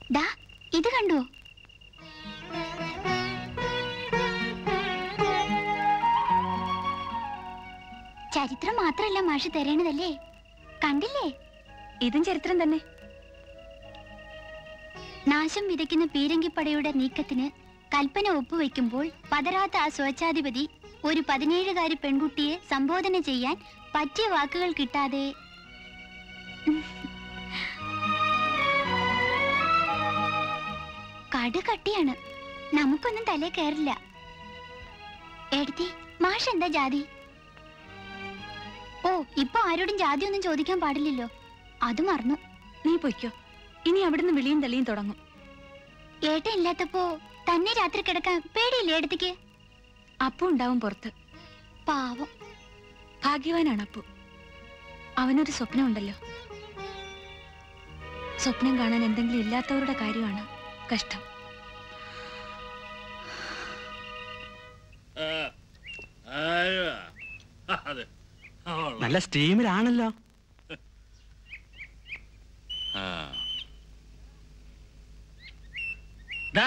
ദാ ഇത് കണ്ടോ ചരിത്രം മാത്രല്ല മാഷ് തരേണ്ടതല്ലേ കണ്ടില്ലേ ഇതും ചരിത്രം തന്നെ നാശം വിതയ്ക്കുന്ന പീരങ്കിപ്പടയുടെ നീക്കത്തിന് കൽപ്പന ഒപ്പുവെക്കുമ്പോൾ പതരാത്ത ആ സ്വച്ഛാധിപതി ഒരു പതിനേഴുകാരി പെൺകുട്ടിയെ സംബോധന ചെയ്യാൻ പറ്റിയ വാക്കുകൾ കിട്ടാതെ കട് കട്ടിയാണ് നമുക്കൊന്നും തലേ കയറില്ല എടുത്തി മാഷ് എന്താ ജാതി ഓ ഇപ്പൊ ആരോടും ജാതി ഒന്നും ചോദിക്കാൻ പാടില്ലല്ലോ അത് മറന്നു നീ പൊയ്ക്കോ ഇനി അവിടുന്ന് വിളിയും തള്ളിയും തുടങ്ങും ഏട്ടൻ ഇല്ലാത്തപ്പോ തന്നെ രാത്രി കിടക്കാൻ പേടിയില്ലേ എടുത്തേക്ക് അപ്പു ഉണ്ടാവും പുറത്ത് പാവം ഭാഗ്യവാനാണ് അപ്പു അവനൊരു സ്വപ്നമുണ്ടല്ലോ സ്വപ്നം കാണാൻ എന്തെങ്കിലും ഇല്ലാത്തവരുടെ കാര്യമാണ് കഷ്ടം ആ, ആയോ? അതെ അവള്. നല്ല സ്റ്റീമിലാണല്ലോ ആ. ദാ,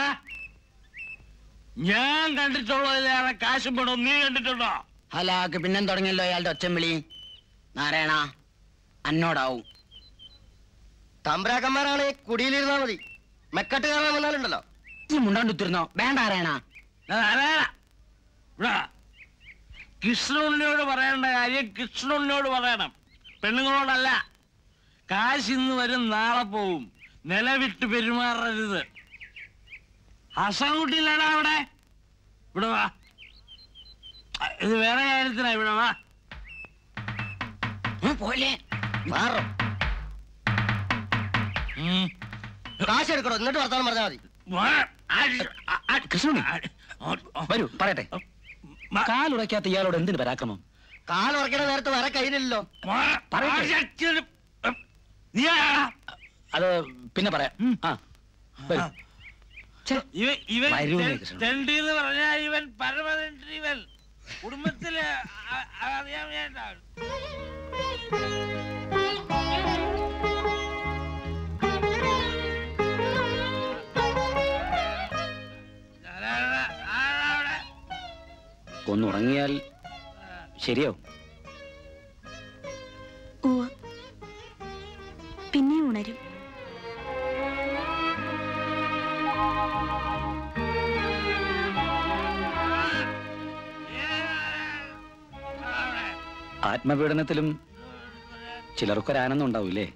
ഞാൻ കണ്ടിട്ടുള്ളതിലേറെ കാശും പണവും നീ കണ്ടിട്ടുണ്ടോ ഹലാക്ക് പിന്നെ തുടങ്ങിയല്ലോ അയാളുടെ ഒച്ചം വിളി നാരായണ അന്നോടാവും തമ്പ്രാക്കന്മാരാണ് കുടിയിലിരുന്നാ മതി മെക്കട്ട് കാണാൻ വന്നാലുണ്ടല്ലോ ഈ മുണ്ടാണ്ടുത്തിരുന്നോ വേണ്ട നാരായണ ദാ, നാരായണ, ഇവിടെ വാ. കൃഷ്ണുണ്ണിയോട് പറയേണ്ട കാര്യം കൃഷ്ണുണ്ണിയോട് പറയണം പെണ്ണുങ്ങളോടല്ല കാശ് ഇന്ന് വരും നാളെ പോവും നിലവിട്ട് പെരുമാറരുത് ഹസൻകുട്ടിയില്ലടാ അവിടെ ഇവിടെ വാ അ, ഇത് വേറെ കാര്യത്തിനാ ഇവിടെ വാ പോലെ മാറും ഉം. കാശ് എടുക്കണോ എന്നിട്ട് വർത്താനം പറഞ്ഞാൽ മതി വാ. ആര്? അ- അ- കൃഷ്ണുണ്ണി. ആര്? ഓ- ഓ- വരൂ പറയട്ടെ മ- കാലുറയ്ക്കാത്ത ഇയാളോട് എന്തിന് പരാക്രമം കാലുറക്കണ നേരത്തെ വരെ കയ്യിലില്ലല്ലോ വാ- പറയട്ടെ. ആ ശക്തി- നീ ആരാ? അത് പിന്നെ പറയാം ആ വരൂ. ഛെ, ഇവൻ ഇവൻ വരൂ തെ- നീ കൃഷ്ണൻ. തെണ്ടി എന്ന് പറഞ്ഞാൽ ഇവൻ പരമതെണ്ടി ഇവൻ കുടുംബത്തില് അ- അറിയാൻ വേണ്ട ആരാ ആരാ അവിടെ? ഒന്നുറങ്ങിയാൽ ശരിയാവും ഉവ്വ് പിന്നെയും ഉണരും അവിടെ. ആത്മപീഡനത്തിലും ചിലർക്കൊരാനന്ദം ഉണ്ടാവൂലേ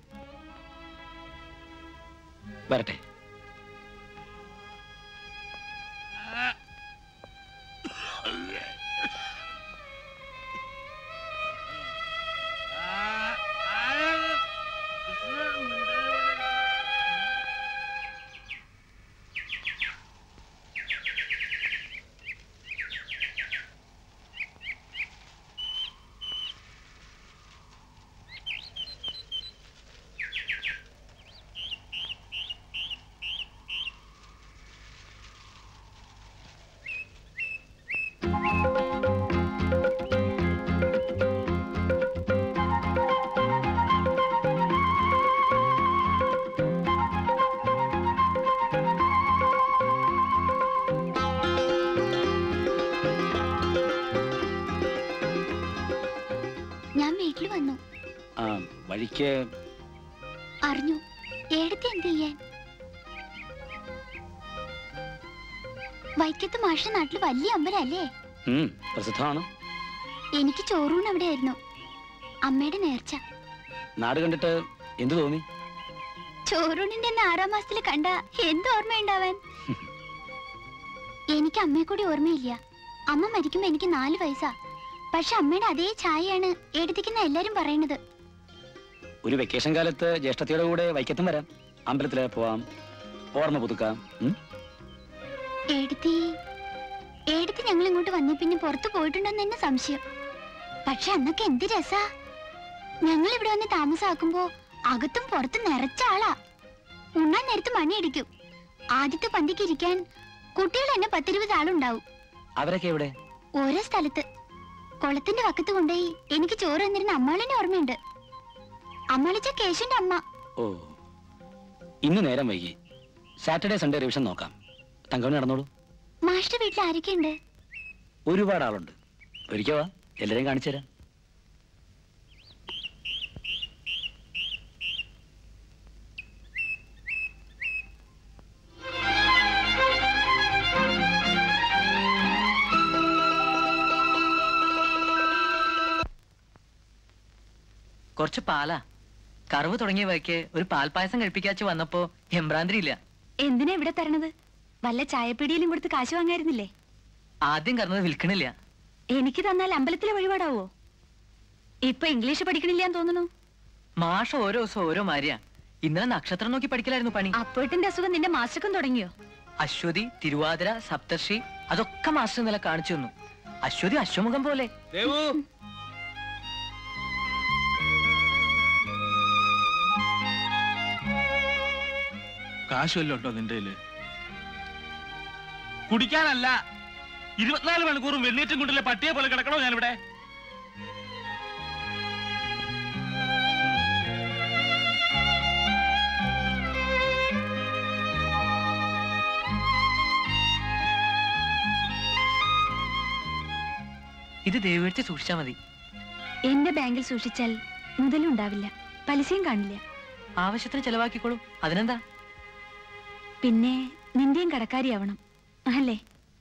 വരട്ടെ ആ- ആരാണ്? കൃഷ്ണൻ ഞാൻ വീട്ടിൽ വന്നു ആ വഴിക്ക് അറിഞ്ഞു ഏടത്തി എന്ത് ചെയ്യാൻ വൈക്കത്ത് മാഷ നാട്ടിൽ വലിയ അമ്പലല്ലേ ഉം, പ്രസിദ്ധമാണ് എനിക്ക് ചോറൂണ് അവിടെയായിരുന്നു അമ്മയുടെ നേർച്ച നാട് കണ്ടിട്ട് എന്തു തോന്നി ചോറൂണിന്റെ അന്ന് ആറാം മാസത്തിൽ കണ്ട എന്ത് ഓർമ്മയുണ്ടാവാൻ എനിക്ക് അമ്മയെ കൂടി ഓർമ്മയില്ല അമ്മ മരിക്കുമ്പോ എനിക്ക് നാല് വയസ്സാ പക്ഷെ അമ്മയുടെ അതേ ഛായയാണ് എടുത്തിക്കുന്ന എല്ലാരും പറയണത് ഒരു വെക്കേഷൻ കാലത്ത് ജ്യേഷ്ഠത്തിയുടെ കൂടെ വൈക്കത്തും വരാം അമ്പലത്തില് പോവാം ഓർമ്മ പുതുക്കാം ഉം? എടുത്തി എടുത്ത് ഞങ്ങൾ ഇങ്ങോട്ട് വന്ന പിന്നെ പുറത്തു പോയിട്ടുണ്ടോന്ന് എന്നെ സംശയം പക്ഷെ അന്നൊക്കെ എന്ത് രസാ ഞങ്ങൾ ഇവിടെ വന്ന് താമസാക്കുമ്പോ അകത്തും പുറത്തും നിറച്ച ആളാ ഉണ്ണാൻ നേരത്ത് മണിയടിക്കും ആദ്യത്തെ പന്തിക്ക് ഇരിക്കാൻ കുട്ടികൾ തന്നെ പത്തിരുപത് ആളുണ്ടാവും അവരൊക്കെ എവിടെ ഓരോ സ്ഥലത്ത് കുളത്തിന്റെ വക്കത്ത് കൊണ്ടുപോയി എനിക്ക് ചോറ് തന്നിരുന്ന അമ്മാളിനെ ഓർമ്മയുണ്ട് അമ്മാളിച്ച കേശുന്റെ അമ്മ ഓ ഇന്ന് നേരം വൈകി സാറ്റർഡേ സൺഡേ റിവിഷൻ നോക്കാം തങ്കമണി നടന്നോളൂ മാഷ്ട വീട്ടിൽ ആരൊക്കെയുണ്ട് ഒരുപാട് ആളുണ്ട് ഒരിക്കൽ വാ എല്ലാരെയും കാണിച്ചു തരാം കുറച്ച് പാലാ കറവ് തുടങ്ങിയ വഴിക്ക് ഒരു പാൽപ്പായസം കഴിപ്പിക്കാച്ച് വന്നപ്പോ എംബ്രാന്തിരി ഇല്ല എന്തിനാ ഇവിടെ തരണത് വല്ല ചായപ്പീടിയിലും കൊടുത്ത് കാശ് വാങ്ങായിരുന്നില്ലേ ആദ്യം കറന്നത് വിൽക്കണില്ല എനിക്ക് തന്നാൽ അമ്പലത്തിലെ വഴിപാടാവോ ഇപ്പൊ ഇംഗ്ലീഷ് പഠിക്കണില്ലാന്ന് തോന്നുന്നു മാഷ ഓരോ ദിവസം ഓരോ മാരിയാ ഇന്നലെ നക്ഷത്രം നോക്കി പഠിക്കലായിരുന്നു പണി അപ്പോഴത്തിന്റെ അസുഖം നിന്റെ മാസ്റ്റർക്കും തുടങ്ങിയോ അശ്വതി തിരുവാതിര സപ്തർഷി അതൊക്കെ മാസ്റ്റർ ഇന്നലെ കാണിച്ചു തന്നു അശ്വതി അശ്വമുഖം പോലെ ദേവു കാശ് വല്ലതും ഉണ്ടോ നിന്റെ കയ്യില് കുടിക്കാനല്ല ഇരുപത്തിനാല് മണിക്കൂറും വെണ്ണീറ്റും കൊണ്ടില്ലേ പട്ടിയെ പോലെ കിടക്കണോ ഞാനിവിടെ ഇത് ദൈവമെടുത്ത് സൂക്ഷിച്ചാ മതി എന്റെ ബാങ്കിൽ സൂക്ഷിച്ചാൽ മുതലുണ്ടാവില്ല പലിശയും കാണില്ല ആവശ്യത്തിന് ചെലവാക്കിക്കോളൂ അതിനെന്താ പിന്നെ നിന്റെയും കടക്കാരിയാവണം അല്ലേ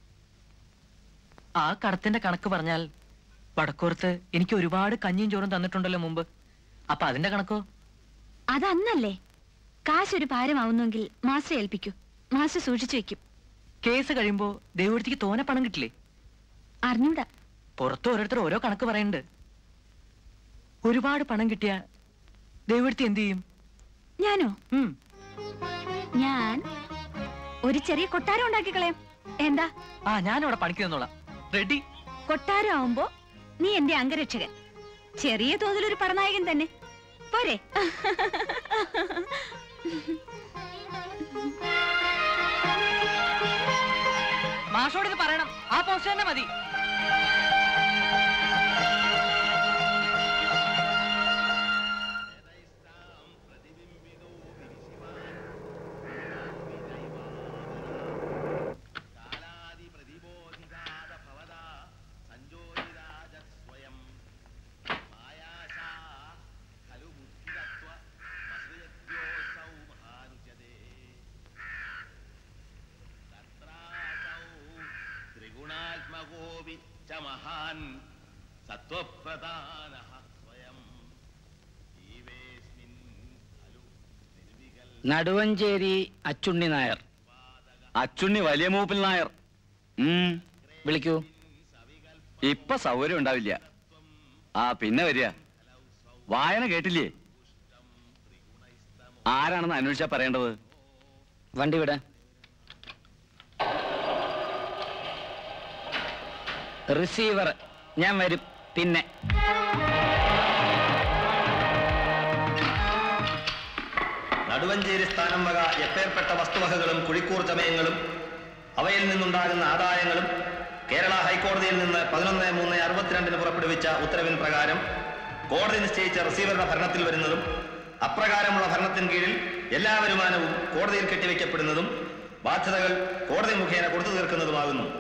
ആ കടത്തിന്റെ കണക്ക് പറഞ്ഞാൽ വടക്കോർത്ത് എനിക്ക് ഒരുപാട് കഞ്ഞിയും ചോറും തന്നിട്ടുണ്ടല്ലോ മുമ്പ് അപ്പൊ അതിന്റെ കണക്കോ അതന്നല്ലേ കാശ് ഒരു ഭാരമാവുന്നെങ്കിൽ മാസ്റ്റർ ഏൽപ്പിക്കൂ മാസ്റ്റർ സൂക്ഷിച്ചു വെക്കും കേസ് കഴിയുമ്പോ ദൈവത്തിക്ക് തോനെ പണം കിട്ടില്ലേ അറിഞ്ഞൂടാ പുറത്ത് ഓരോരുത്തർ ഓരോ കണക്ക് പറയുന്നുണ്ട് ഒരുപാട് പണം കിട്ടിയ ദൈവത്തി എന്ത് ചെയ്യും ഞാനോ ഉം, ഞാൻ ഒരു ചെറിയ കൊട്ടാരം ഉണ്ടാക്കി കളയാം എന്താ ആ ഞാനവിടെ പണിക്ക് നിന്നോളാം റെഡി കൊട്ടാരം ആവുമ്പോ നീ എന്റെ അംഗരക്ഷകൻ ചെറിയ തോതിലൊരു പടനായകൻ തന്നെ പോരെ മാഷോട് ഇത് പറയണം ആ പോസ്റ്റ് തന്നെ മതി ത്രിഗുണാത്മകോപി ച മഹാൻ സത്വപ്രധാന സ്വയം ജീവേസ്മിൻ ഖലു നിർവികൽ നടുവഞ്ചേരി അച്ചുണ്ണി നായർ അച്ചുണ്ണി വലിയ മൂപ്പിൽ നായർ ഉം, വിളിക്കൂ ഇപ്പൊ സൗകര്യം ഉണ്ടാവില്ല ആ പിന്നെ വരിക വായന കേട്ടില്ലേ ആരാണെന്ന് അന്വേഷിച്ചാ പറയേണ്ടത് വണ്ടി വിട റിസീവർ ഞാൻ വരും പിന്നെ നടുവഞ്ചേരി സ്ഥാനം വക എപ്പേർപ്പെട്ട വസ്തുവകകളും കുഴിക്കൂർ ചമയങ്ങളും അവയിൽ നിന്നുണ്ടാകുന്ന ആദായങ്ങളും കേരള ഹൈക്കോടതിയിൽ നിന്ന് പതിനൊന്ന് മൂന്ന് അറുപത്തിരണ്ടിന് പുറപ്പെടുവിച്ച ഉത്തരവിൻ പ്രകാരം കോടതി നിശ്ചയിച്ച റിസീവറുടെ ഭരണത്തിൽ വരുന്നതും അപ്രകാരമുള്ള ഭരണത്തിന് കീഴിൽ എല്ലാ വരുമാനവും കോടതിയിൽ കെട്ടിവെക്കപ്പെടുന്നതും ബാധ്യതകൾ കോടതി മുഖേന കൊടുത്തു തീർക്കുന്നതുമാകുന്നു